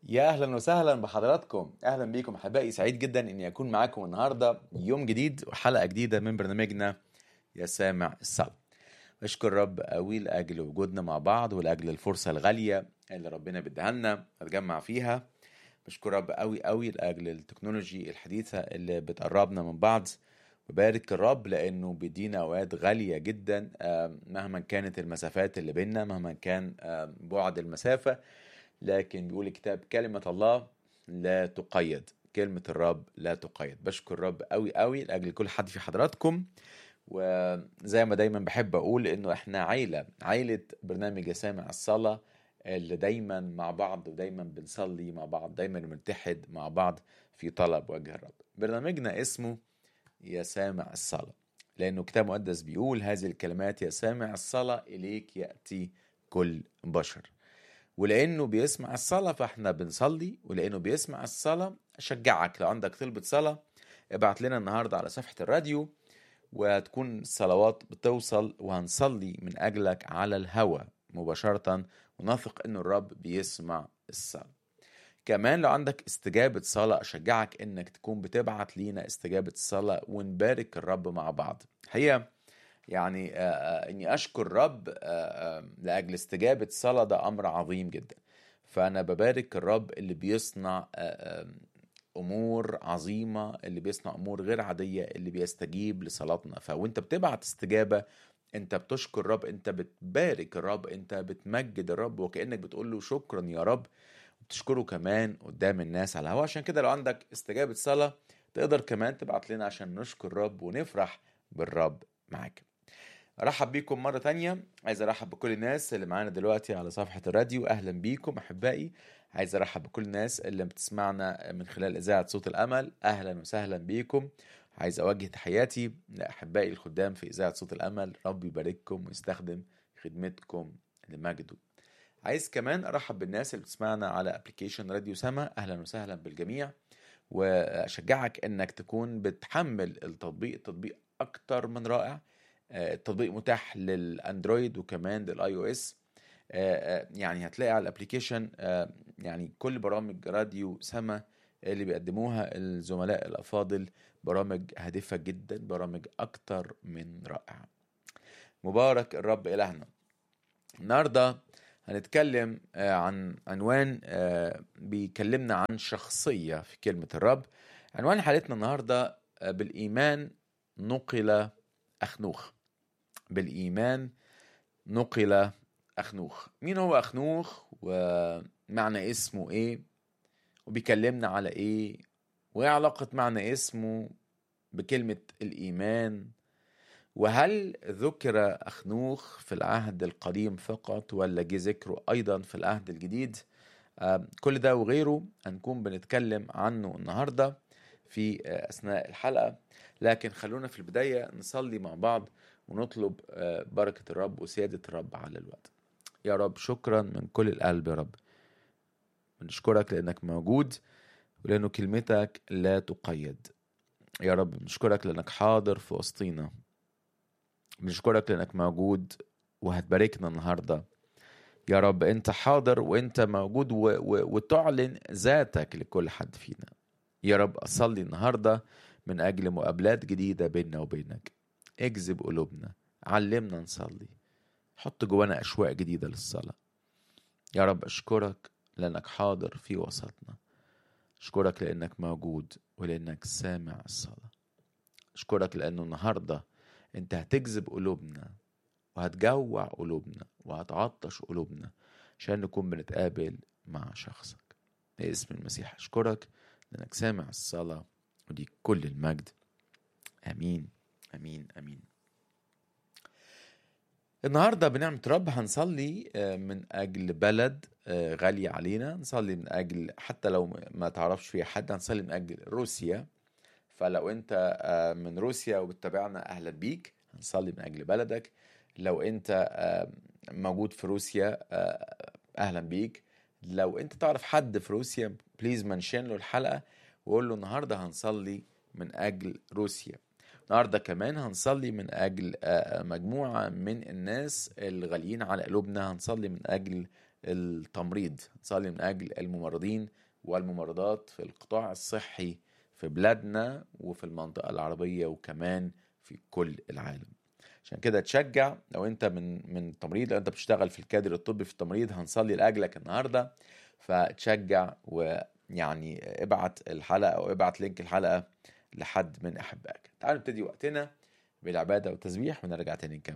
يا اهلا وسهلا بحضراتكم اهلا بيكم احبائي سعيد جدا اني اكون معاكم النهارده يوم جديد وحلقه جديده من برنامجنا يا سامع الصلاة اشكر رب قوي لاجل وجودنا مع بعض ولاجل الفرصه الغاليه اللي ربنا بيديها لنا نتجمع فيها بشكر رب قوي قوي لاجل التكنولوجي الحديثه اللي بتقربنا من بعض ببارك الرب لانه بيدينا اوقات غاليه جدا آه، مهما كانت المسافات اللي بيننا مهما كان آه، بعد المسافه لكن بيقول الكتاب كلمة الله لا تقيد كلمة الرب لا تقيد بشكر الرب قوي قوي لأجل كل حد في حضراتكم وزي ما دايما بحب أقول إنه إحنا عيلة عيلة برنامج يا سامع الصلاة اللي دايما مع بعض ودايما بنصلي مع بعض دايما بنتحد مع بعض في طلب وجه الرب برنامجنا اسمه يا سامع الصلاة لأنه كتاب مقدس بيقول هذه الكلمات يا سامع الصلاة إليك يأتي كل بشر ولانه بيسمع الصلاه فاحنا بنصلي ولانه بيسمع الصلاه اشجعك لو عندك طلبه صلاه ابعت لنا النهارده على صفحه الراديو وتكون الصلوات بتوصل وهنصلي من اجلك على الهوى مباشره ونثق ان الرب بيسمع الصلاه كمان لو عندك استجابة صلاة أشجعك إنك تكون بتبعت لينا استجابة الصلاة ونبارك الرب مع بعض الحقيقة يعني آه، آه، اني اشكر الرب آه، آه، لاجل استجابه الصلاه ده امر عظيم جدا فانا ببارك الرب اللي بيصنع آه، آه، امور عظيمه اللي بيصنع امور غير عاديه اللي بيستجيب لصلاتنا فوانت بتبعت استجابه انت بتشكر الرب انت بتبارك الرب انت بتمجد الرب وكانك بتقول له شكرا يا رب وبتشكره كمان قدام الناس على الهوا عشان كده لو عندك استجابه صلاه تقدر كمان تبعت لنا عشان نشكر الرب ونفرح بالرب معاك ارحب بيكم مره تانية عايز ارحب بكل الناس اللي معانا دلوقتي على صفحه الراديو اهلا بيكم احبائي عايز ارحب بكل الناس اللي بتسمعنا من خلال اذاعه صوت الامل اهلا وسهلا بيكم عايز اوجه تحياتي لاحبائي الخدام في اذاعه صوت الامل رب يبارككم ويستخدم خدمتكم لمجده عايز كمان ارحب بالناس اللي بتسمعنا على ابلكيشن راديو سما اهلا وسهلا بالجميع واشجعك انك تكون بتحمل التطبيق التطبيق اكتر من رائع آه، التطبيق متاح للاندرويد وكمان للاي او اس يعني هتلاقي على الابليكيشن آه، يعني كل برامج راديو سما اللي بيقدموها الزملاء الافاضل برامج هادفه جدا برامج اكتر من رائعه مبارك الرب الهنا النهارده هنتكلم آه، عن عنوان آه، بيكلمنا عن شخصيه في كلمه الرب عنوان حلقتنا النهارده آه، بالايمان نقل اخنوخ بالايمان نقل أخنوخ مين هو أخنوخ ومعنى اسمه إيه وبيكلمنا على إيه وإيه علاقة معنى اسمه بكلمة الإيمان وهل ذكر أخنوخ في العهد القديم فقط ولا جه ذكره أيضا في العهد الجديد آه، كل ده وغيره هنكون بنتكلم عنه النهاردة في آه، أثناء الحلقة لكن خلونا في البداية نصلي مع بعض ونطلب آه، بركة الرب وسيادة الرب على الوقت يا رب شكرا من كل القلب يا رب بنشكرك لأنك موجود ولأنه كلمتك لا تقيد يا رب بنشكرك لأنك حاضر في وسطينا بنشكرك لأنك موجود وهتباركنا النهاردة يا رب أنت حاضر وأنت موجود و... و... وتعلن ذاتك لكل حد فينا يا رب أصلي النهاردة من أجل مقابلات جديدة بيننا وبينك اجذب قلوبنا علمنا نصلي حط جوانا أشواق جديدة للصلاة يا رب أشكرك لأنك حاضر في وسطنا أشكرك لأنك موجود ولأنك سامع الصلاة أشكرك لأنه النهاردة أنت هتجذب قلوبنا وهتجوع قلوبنا وهتعطش قلوبنا عشان نكون بنتقابل مع شخصك باسم المسيح أشكرك لأنك سامع الصلاة وليك كل المجد آمين آمين آمين النهارده بنعمة رب هنصلي آه، من أجل بلد آه، غالية علينا نصلي من أجل حتى لو ما تعرفش فيها حد هنصلي من أجل روسيا فلو أنت آه، من روسيا وبتتابعنا أهلا بيك هنصلي من أجل بلدك لو أنت آه، موجود في روسيا آه، أهلا بيك لو أنت تعرف حد في روسيا بليز منشن له الحلقة وقول له النهارده هنصلي من أجل روسيا النهارده كمان هنصلي من اجل آه، مجموعه من الناس الغاليين على قلوبنا هنصلي من اجل التمريض نصلي من اجل الممرضين والممرضات في القطاع الصحي في بلادنا وفي المنطقة العربية وكمان في كل العالم عشان كده تشجع لو انت من من التمريض لو انت بتشتغل في الكادر الطبي في التمريض هنصلي لاجلك النهارده فتشجع ويعني ابعت الحلقه او ابعت لينك الحلقه لحد من احبائك تعالوا نبتدي وقتنا بالعباده والتسبيح ونرجع تاني نكمل